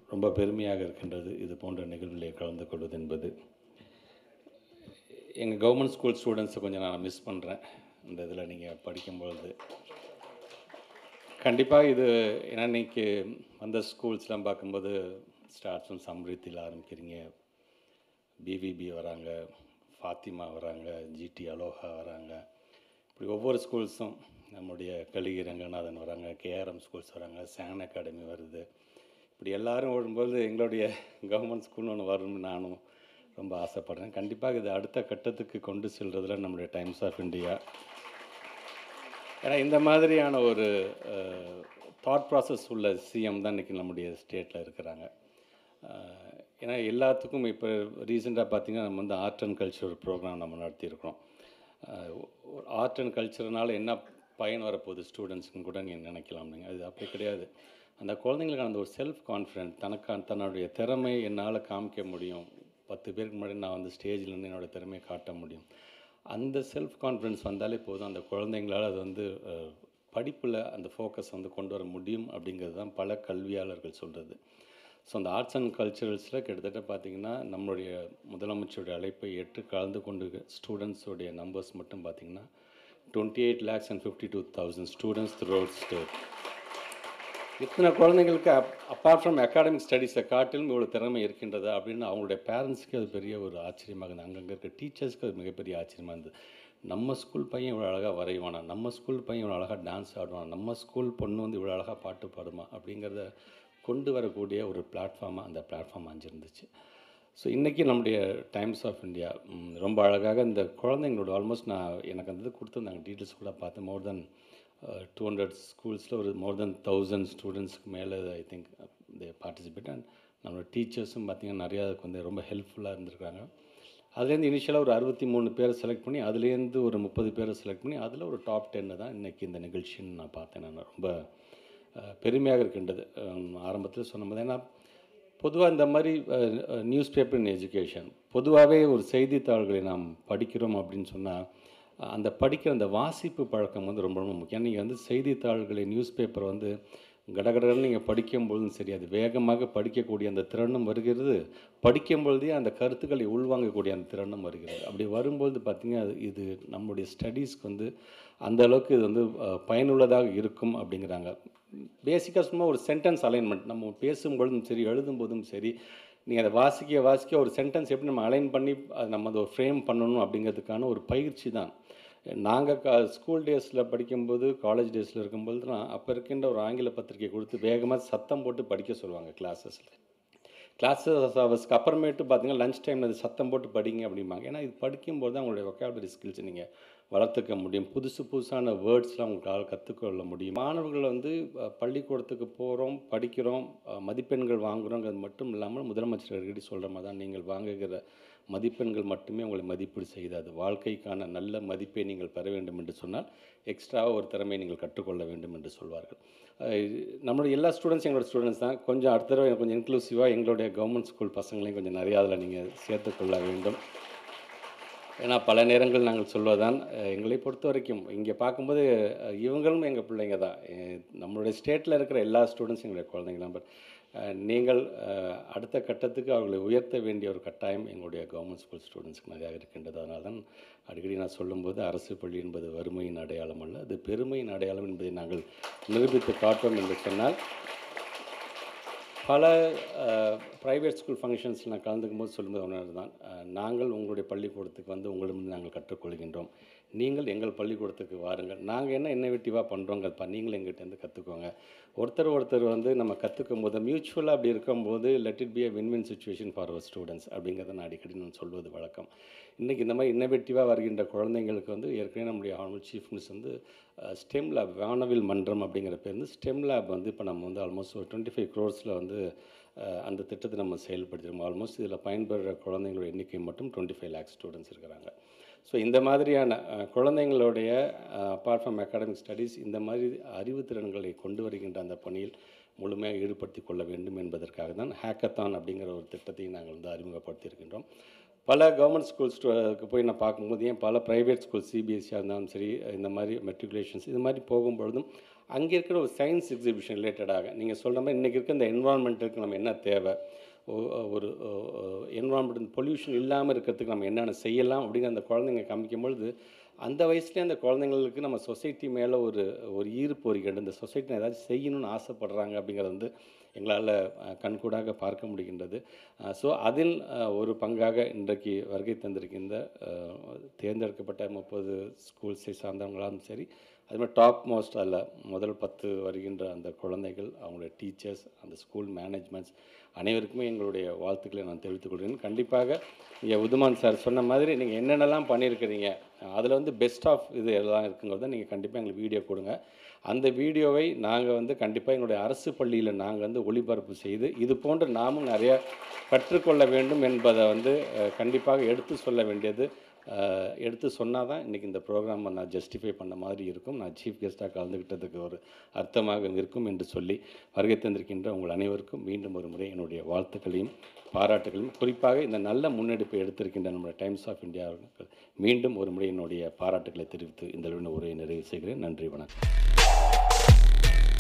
ரொம்ப பெருமையாக இருக்கின்றது இது போன்ற நிகழ்வுகளை கலந்து கொள்வது என்பது எங்கள் கவர்மெண்ட் ஸ்கூல் ஸ்டூடெண்ட்ஸை கொஞ்சம் நான் மிஸ் பண்ணுறேன் இந்த இதில் நீங்கள் படிக்கும்பொழுது கண்டிப்பாக இது ஏன்னா இன்னைக்கு வந்த ஸ்கூல்ஸ்லாம் பார்க்கும்போது ஸ்டார்ட்ஸும் சம்ரித்தில் ஆரம்பிக்கிறீங்க பிவிபி வராங்க ஃபாத்திமா வராங்க ஜிடி அலோஹா வராங்க இப்படி ஒவ்வொரு ஸ்கூல்ஸும் நம்முடைய கலிகை ரங்கநாதன் வராங்க கேஆர்எம் ஸ்கூல்ஸ் வராங்க சேன் அகாடமி வருது இப்படி எல்லாரும் வரும்போது எங்களுடைய கவர்மெண்ட் ஸ்கூல்னு ஒன்று வரும்னு நானும் ரொம்ப ஆசைப்படுறேன் கண்டிப்பாக இது அடுத்த கட்டத்துக்கு கொண்டு செல்றதுல நம்முடைய டைம்ஸ் ஆஃப் இந்தியா ஏன்னா இந்த மாதிரியான ஒரு தாட் ப்ராசஸ் உள்ள சிஎம் தான் இன்றைக்கி நம்முடைய ஸ்டேட்டில் இருக்கிறாங்க அஹ், ஏன்னா எல்லாத்துக்கும் இப்போ ரீசெண்டாக பார்த்தீங்கன்னா நம்ம வந்து ஆர்ட் அண்ட் கல்ச்சர் ப்ரோக்ராம் நம்ம நடத்தியிருக்கிறோம் ஆர்ட் அண்ட் கல்ச்சர்னால என்ன பயன் வரப்போகுது ஸ்டூடெண்ட்ஸுன்னு கூட நீங்கள் நினைக்கலாம் நீங்கள் அது அப்படி கிடையாது அந்த குழந்தைங்களுக்கு அந்த ஒரு செல்ஃப் கான்ஃபிடென்ட் தனக்கான தன்னுடைய திறமை என்னால் காமிக்க முடியும் பத்து பேருக்கு முன்னாடி நான் வந்து ஸ்டேஜில் இருந்து என்னோடய திறமையை காட்ட முடியும் அந்த செல்ஃப் கான்ஃபிடென்ஸ் வந்தாலே போதும் அந்த குழந்தைங்களால் அது வந்து படிப்பில் அந்த ஃபோக்கஸ் வந்து கொண்டு வர முடியும் அப்படிங்கிறது தான் பல கல்வியாளர்கள் சொல்கிறது ஸோ அந்த ஆர்ட்ஸ் அண்ட் கல்ச்சரல்ஸில் கிட்டத்தட்ட பார்த்திங்கன்னா நம்மளுடைய முதலமைச்சருடைய அழைப்பை ஏற்று கலந்து கொண்டு ஸ்டூடெண்ட்ஸோடைய நம்பர்ஸ் மட்டும் பார்த்திங்கன்னா twenty eight lakhs and fifty two thousand students throughout state இத்தனை குழந்தைங்களுக்கு அப் அப்பார்ட் ஃப்ரம் அகாடமிக் ஸ்டடீஸை காட்டிலும் இவ்வளோ திறமை இருக்கின்றதா அப்படின்னு அவங்களுடைய பேரண்ட்ஸ்க்கு அது பெரிய ஒரு ஆச்சரியமாக இருந்தது அங்கங்கே இருக்க டீச்சர்ஸ்க்கு அது மிகப்பெரிய ஆச்சரியமாக இருந்தது நம்ம ஸ்கூல் பையன் இவ்வளோ அழகாக வரைவானா நம்ம ஸ்கூல் பையன் இவ்வளோ அழகாக டான்ஸ் ஆடுவானா நம்ம ஸ்கூல் பொண்ணு வந்து இவ்வளோ அழகாக பாட்டு பாடுமா அப்படிங்கிறத கொண்டு வரக்கூடிய ஒரு பிளாட்ஃபார்மாக அந்த பிளாட்ஃபார்ம் அமைஞ்சிருந்துச்சு ஸோ இன்றைக்கி நம்முடைய டைம்ஸ் ஆஃப் இந்தியா ம், ரொம்ப அழகாக இந்த குழந்தைங்களோட ஆல்மோஸ்ட் நான் எனக்கு அந்த இது கொடுத்துருந்தாங்க டீட்டெயில்ஸ் கூட பார்த்தேன் மோர் தென் டூ ஹண்ட்ரட் ஸ்கூல்ஸில் ஒரு மோர் தென் தௌசண்ட் ஸ்டூடெண்ட்ஸ்க்கு மேலே I think they participate and நம்மளோட டீச்சர்ஸும் பார்த்திங்கன்னா நிறையா அதுக்கு வந்து ரொம்ப ஹெல்ப்ஃபுல்லாக இருந்திருக்காங்க அதுலேருந்து இனிஷியலாக ஒரு அறுபத்தி மூணு பேரை செலக்ட் பண்ணி அதுலேருந்து ஒரு முப்பது பேரை செலக்ட் பண்ணி அதில் ஒரு டாப் டென்னு தான் இன்றைக்கி இந்த நிகழ்ச்சின்னு நான் பார்த்தேன் நான் ரொம்ப அஹ், பெருமையாக இருக்கின்றது ஆரம்பத்தில் சொன்னபோது ஏன்னா பொதுவாக இந்த மாதிரி நியூஸ் பேப்பர் இன் எஜுகேஷன் பொதுவாகவே ஒரு செய்தித்தாள்களை நாம் படிக்கிறோம் அப்படின்னு சொன்னால் அந்த படிக்கிற அந்த வாசிப்பு பழக்கம் வந்து ரொம்ப ரொம்ப முக்கியம் நீங்கள் வந்து செய்தித்தாள்களை நியூஸ் பேப்பர் வந்து கடகடன்னு நீங்கள் படிக்கும்பொழுதும் சரி அது வேகமாக படிக்கக்கூடிய அந்த திறனும் வருகிறது படிக்கும் பொழுதே அந்த கருத்துக்களை உள்வாங்கக்கூடிய அந்த திறனும் வருகிறது அப்படி வரும்பொழுது பார்த்திங்கன்னா அது இது நம்முடைய ஸ்டடீஸ்க்கு வந்து அந்த அளவுக்கு இது வந்து அஹ், பயனுள்ளதாக இருக்கும் அப்படிங்கிறாங்க பேசிக்காக சும்மா ஒரு சென்டென்ஸ் அலைன்மெண்ட் நம்ம பேசும்பொழுதும் சரி எழுதும்போதும் சரி நீங்கள் அதை வாசிக்க வாசிக்க ஒரு சென்டென்ஸ் எப்படி நம்ம அலைன் பண்ணி அதை நம்ம அதை ஒரு ஃப்ரேம் பண்ணணும் அப்படிங்கிறதுக்கான ஒரு பயிற்சி தான் நாங்கள் க ஸ்கூல் டேஸில் படிக்கும்போது காலேஜ் டேஸில் இருக்கும்போதுலாம் அப்போ இருக்கின்ற ஒரு ஆங்கில பத்திரிக்கை கொடுத்து வேகமாக சத்தம் போட்டு படிக்க சொல்லுவாங்க கிளாஸஸில் கிளாஸஸ் ஹவர்ஸ்க்கு அப்புறமேட்டு பார்த்தீங்கன்னா லஞ்ச் டைமில் அது சத்தம் போட்டு படிங்க அப்படிம்பாங்க ஏன்னா இது படிக்கும்போது தான் உங்களுடைய ஒக்காபுலரி ஸ்கில்ஸ் நீங்கள் வளர்த்துக்க முடியும் புதுசு புதுசான வேர்ட்ஸ்லாம் உங்களால் கற்றுக்கொள்ள முடியும் மாணவர்கள் வந்து அஹ், பள்ளிக்கூடத்துக்கு போகிறோம் படிக்கிறோம் அஹ், மதிப்பெண்கள் வாங்குகிறோங்கிறது மட்டும் இல்லாமல் முதலமைச்சர் அடிக்கடி சொல்கிற மாதிரி தான் நீங்கள் வாங்குகிற மதிப்பெண்கள் மட்டுமே உங்களை மதிப்பீடு செய்தாது வாழ்க்கைக்கான நல்ல மதிப்பை நீங்கள் பெற வேண்டும் என்று சொன்னால் எக்ஸ்ட்ராவாக ஒரு திறமையை நீங்கள் கற்றுக்கொள்ள வேண்டும் என்று சொல்வார்கள் அஹ் நம்மளுடைய எல்லா ஸ்டூடெண்ட்ஸ் எங்களோட ஸ்டூடெண்ட்ஸ் தான் கொஞ்சம் அடுத்த தடவை கொஞ்சம் இன்க்ளூசிவாக எங்களுடைய கவர்மெண்ட் ஸ்கூல் பசங்களையும் கொஞ்சம் நிறையா அதில் நீங்கள் சேர்த்துக்கொள்ள வேண்டும் ஏன்னா பல நேரங்கள் நாங்கள் சொல்வதுதான் அஹ், எங்களை பொறுத்த வரைக்கும் இங்கே பார்க்கும்போது அஹ், இவங்களும் எங்கள் பிள்ளைங்க தான் அஹ், நம்மளுடைய ஸ்டேட்டில் இருக்கிற எல்லா ஸ்டூடெண்ட்ஸ் எங்களுடைய குழந்தைங்க தான் பட் நீங்கள் அஹ், அடுத்த கட்டத்துக்கு அவர்களை உயர்த்த வேண்டிய ஒரு கட்டாயம் எங்களுடைய கவர்மெண்ட் ஸ்கூல் ஸ்டூடெண்ட்ஸ்க்கு நிறையா இருக்கின்றது அதனால தான் அடிக்கடி நான் சொல்லும்போது அரசு பள்ளி என்பது வறுமையின் அடையாளம் அல்ல அது பெருமையின் அடையாளம் என்பதை நாங்கள் நிரூபித்து காட்டோம் என்று சொன்னால் பல ப்ரைவேட் ஸ்கூல் ஃபங்க்ஷன்ஸில் நான் கலந்துக்கும் போது சொல்லும்போது ஒன்று தான் அஹ், நாங்கள் உங்களுடைய பள்ளிக்கூடத்துக்கு வந்து உங்களிடமிருந்து நாங்கள் கற்றுக்கொள்கின்றோம் நீங்கள் எங்கள் பள்ளிக்கூடத்துக்கு வாருங்கள் நாங்கள் என்ன இன்னோவேட்டிவாக பண்ணுறோங்கப்பா நீங்களும் எங்கிட்டேருந்து கற்றுக்கோங்க ஒருத்தர் ஒருத்தர் வந்து நம்ம கற்றுக்கும் போது மியூச்சுவலாக அப்படி இருக்கும்போது let it be a win-win situation for our students அப்படிங்கிறத நான் அடிக்கடி நான் சொல்வது வழக்கம் இன்றைக்கி இந்த மாதிரி இன்னோவேட்டிவாக வருகின்ற குழந்தைங்களுக்கு வந்து ஏற்கனவே நம்முடைய ஆல்மோஸ்ட் சீஃப் மினிஸ்டர் வந்து ஸ்டெம் லேப் வானவில் மன்றம் அப்படிங்கிற பேர் வந்து ஸ்டெம் லேப் வந்து இப்போ நம்ம வந்து ஆல்மோஸ்ட் ஒரு டுவெண்ட்டி ஃபைவ் க்ரோர்ஸில் வந்து அஹ், அந்த திட்டத்தை நம்ம செயல்படுத்திருக்கோம் ஆல்மோஸ்ட் இதில் பயன்பெறுற குழந்தைங்களோட எண்ணிக்கை மட்டும் டுவெண்ட்டி ஃபைவ் லேக்ஸ் ஸ்டூடெண்ட்ஸ் இருக்கிறாங்க ஸோ இந்த மாதிரியான அஹ், குழந்தைங்களுடைய அப்பார்ட் ஃப்ரம் அகாடமிக் ஸ்டடீஸ் இந்த மாதிரி அறிவுத்திறன்களை கொண்டு வருகின்ற அந்த பணியில் முழுமையாக ஈடுபடுத்தி கொள்ள வேண்டும் என்பதற்காக தான் ஹேக்கத்தான் அப்படிங்கிற ஒரு திட்டத்தை நாங்கள் வந்து அறிமுகப்படுத்தியிருக்கின்றோம் பல கவர்மெண்ட் ஸ்கூல்ஸ்க்கு போய் நான் பார்க்கும்போது ஏன் பல ப்ரைவேட் ஸ்கூல் சிபிஎஸ்சியாக இருந்தாலும் சரி இந்த மாதிரி மெட்ரிகுலேஷன்ஸ் இது மாதிரி போகும்பொழுதும் அங்கே இருக்கிற ஒரு சயின்ஸ் எக்ஸிபிஷன் ரிலேட்டடாக நீங்கள் சொல்கிற மாதிரி இன்றைக்கி இருக்க இந்த என்வாரன்மெண்ட்டுக்கு நம்ம என்ன தேவை ஒ- ஒரு என்வாரன்மெண்ட் பொல்யூஷன் இல்லாமல் இருக்கிறதுக்கு நம்ம என்னென்ன செய்யலாம் அப்படிங்கிற அந்த குழந்தைங்க காமிக்கும் பொழுது அந்த வயசுலேயே அந்த குழந்தைங்களுக்கு நம்ம சொசைட்டி மேலே ஒரு ஒரு ஈர்ப்பு வருகிறது இந்த சொசைட்டி ஏதாச்சும் செய்யணும்னு ஆசைப்படுறாங்க அப்படிங்கிறது வந்து எங்களால் கண்கூடாக பார்க்க முடிகின்றது ஸோ அதில் அஹ், ஒரு பங்காக இன்றைக்கு வருகை தந்திருக்கின்ற அஹ், தேர்ந்தெடுக்கப்பட்ட முப்பது ஸ்கூல்ஸை சார்ந்தவங்களாலும் சரி அது மாதிரி டாப் மோஸ்ட் அதில் முதல் பத்து வருகின்ற அந்த குழந்தைகள் அவங்களுடைய டீச்சர்ஸ் அந்த ஸ்கூல் மேனேஜ்மெண்ட்ஸ் அனைவருக்குமே எங்களுடைய வாழ்த்துக்களை நான் தெரிவித்துக் கொள்கிறேன் கண்டிப்பாக இங்கே உதுமான் சார் சொன்ன மாதிரி நீங்கள் என்னென்னலாம் பண்ணியிருக்கிறீங்க அதில் வந்து பெஸ்ட் ஆஃப் இது எல்லாம் இருக்குங்கிறத நீங்கள் கண்டிப்பாக எங்களுக்கு வீடியோ கொடுங்க அந்த வீடியோவை நாங்கள் வந்து கண்டிப்பாக எங்களுடைய அரசு பள்ளியில் நாங்கள் வந்து ஒளிபரப்பு செய்து இது போன்று நாமும் நிறைய கற்றுக்கொள்ள வேண்டும் என்பதை வந்து அஹ், கண்டிப்பாக எடுத்து சொல்ல வேண்டியது அஹ், எடுத்து சொன்னால் தான் இன்றைக்கி இந்த ப்ரோக்ராமை நான் ஜஸ்டிஃபை பண்ண மாதிரி இருக்கும் நான் சீஃப் கெஸ்ட்டாக கலந்துக்கிட்டதுக்கு ஒரு அர்த்தமாக இருக்கும் என்று சொல்லி வருகை தந்திருக்கின்ற உங்கள் அனைவருக்கும் மீண்டும் ஒரு முறை என்னுடைய வாழ்த்துக்களையும் பாராட்டுகளையும் குறிப்பாக இந்த நல்ல முன்னெடுப்பை எடுத்திருக்கின்ற நம்முடைய டைம்ஸ் ஆஃப் இந்தியா மீண்டும் ஒரு முறை என்னுடைய பாராட்டுகளை தெரிவித்து இந்த உரையை நிறைவு செய்கிறேன் நன்றி வணக்கம்